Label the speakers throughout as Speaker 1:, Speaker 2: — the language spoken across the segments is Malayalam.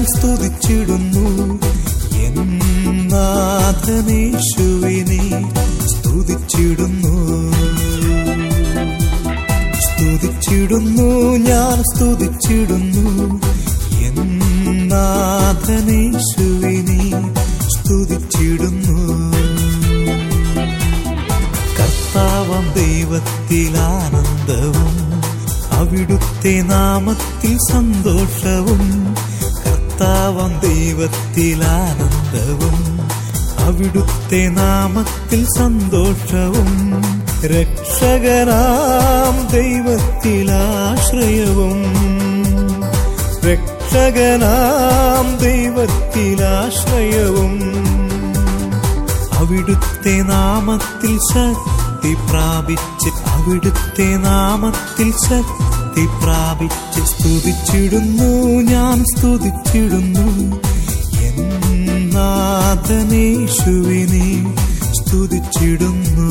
Speaker 1: സ്തുതിച്ചിടുന്നു എന്നാഥനേശുവിനെ സ്തുതിച്ചിടുന്നു സ്തുതിച്ചിടുന്നു ഞാൻ സ്തുതിച്ചിടുന്നു എന്നാഥനേശുവിനെ സ്തുതിച്ചിടുന്നു കർത്താവം ദൈവത്തിൽ ആനന്ദവും അവിടുത്തെ നാമത്തിൽ സന്തോഷവും കർത്താവം ദൈവത്തിൽ ആനന്ദവും അവിടുത്തെ നാമത്തിൽ സന്തോഷവും രക്ഷകരാം ദൈവത്തിലാശ്രയവും രക്ഷകനാം ദൈവത്തിലാശ്രയവും അവിടുത്തെ നാമത്തിൽ ശക്തി പ്രാപിച്ച് അവിടുത്തെ നാമത്തിൽ ശക്തി പ്രാപിച്ച് സ്തുതിച്ചിടുന്നു ഞാൻ സ്തുതിച്ചിടുന്നു എന്നാഥനേശുവിനെ സ്തുതിച്ചിടുന്നു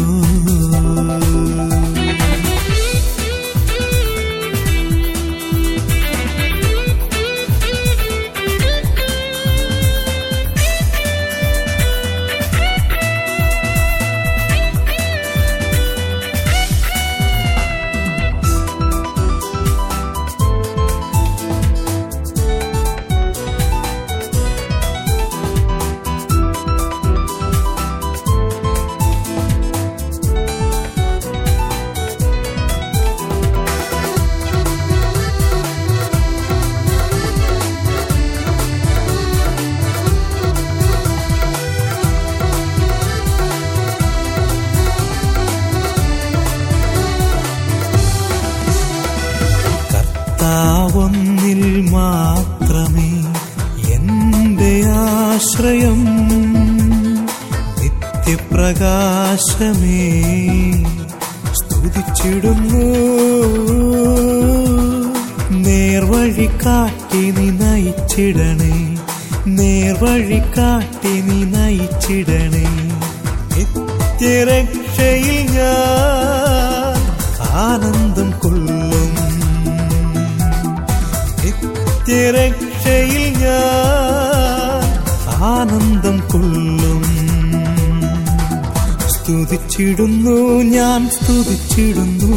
Speaker 1: കർത്താവൊന്നിൽ മാത്രമേ എന്റെ ആശ്രയം നിത്യപ്രകാശമേ സ്തുതിച്ചിടുന്നു നേർവഴി കാട്ടി നീ നയിച്ചിടണേ നേർവഴി കാട്ടി നീ നയിച്ചിടണേ നിത്യരക്ഷയിൽ ഞാൻ ആനന്ദം കൊള്ളും നിത്യരക്ഷയിൽ ഞാൻ ആനന്ദം കൊള്ളും സ്തുതിച്ചിടുന്നു ഞാൻ സ്തുതിച്ചിടുന്നു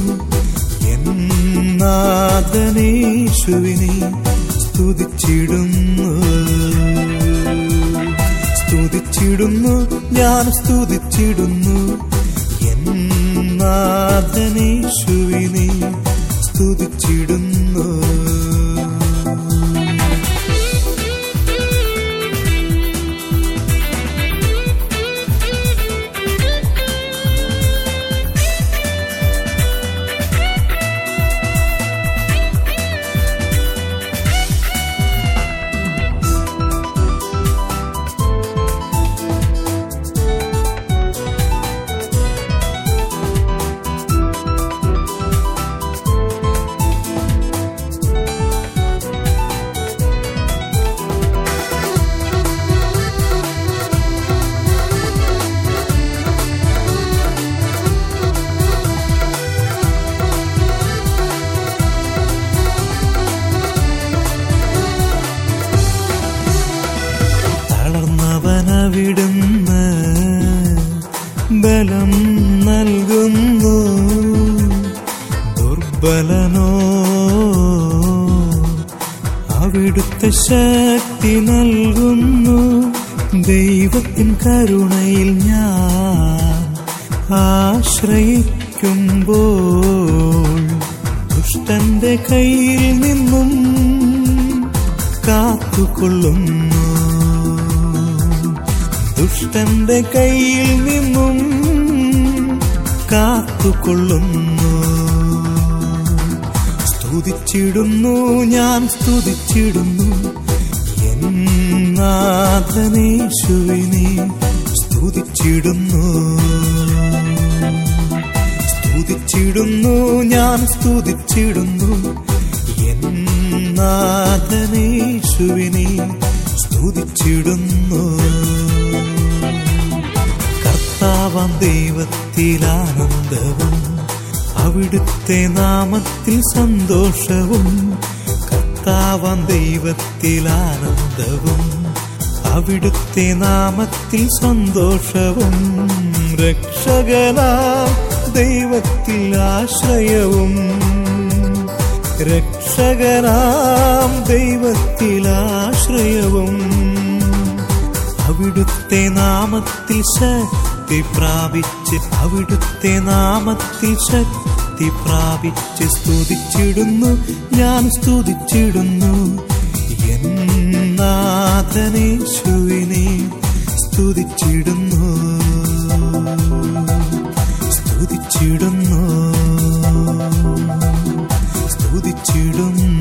Speaker 1: എന്നാഥനേശുവിനെ സ്തുതിച്ചിടുന്നു സ്തുതിച്ചിടുന്നു ഞാൻ സ്തുതിച്ചിടുന്നു എന്നാഥനേശുവിനെ സ്തുതിച്ചിടുന്നു തളർന്നവനവിടുന്ന് ബലം നൽകുന്നു ദുർബലനോ അവിടുത്തെ ശക്തി നൽകുന്നു ദൈവത്തിൻ കരുണയിൽ ഞാൻ ആശ്രയിക്കുമ്പോൾ ദുഷ്ടന്റെ കയ്യിൽ നിന്നും കാത്തുകൊള്ളുന്നു ദുഷ്ടന്റെ കയ്യിൽ നിന്നും കാത്തുകൊള്ളുന്നു സ്തുതിച്ചിടുന്നു ഞാൻ സ്തുതിച്ചിടുന്നു എന്നാഥനേശുവിനെ സ്തുതിച്ചിടുന്നു സ്തുതിച്ചിടുന്നു ഞാൻ സ്തുതിച്ചിടുന്നു എന്നാഥനേശുവിനെ സ്തുതിച്ചിടുന്നു കർത്താവാം ദൈവത്തിൽ ആനന്ദവും അവിടുത്തെ നാമത്തിൽ സന്തോഷവും കർത്താവൻ ദൈവത്തിൽ ആനന്ദവും അവിടുത്തെ നാമത്തിൽ സന്തോഷവും രക്ഷകനാം ദൈവത്തിൽ ആശ്രയവും രക്ഷകനാം ദൈവത്തിൽ ആശ്രയവും അവിടുത്തെ നാമത്തിൽ ശക്തി പ്രാപിച്ച് അവിടുത്തെ നാമത്തിൽ ശക്തി പ്രാപിച്ച് സ്തുതിച്ചിടുന്നു ഞാൻ സ്തുതിച്ചിടുന്നു എന്നാഥനേശുവിനെ സ്തുതിച്ചിടുന്നു സ്തുതിച്ചിടുന്നു സ്തുതിച്ചിടുന്നു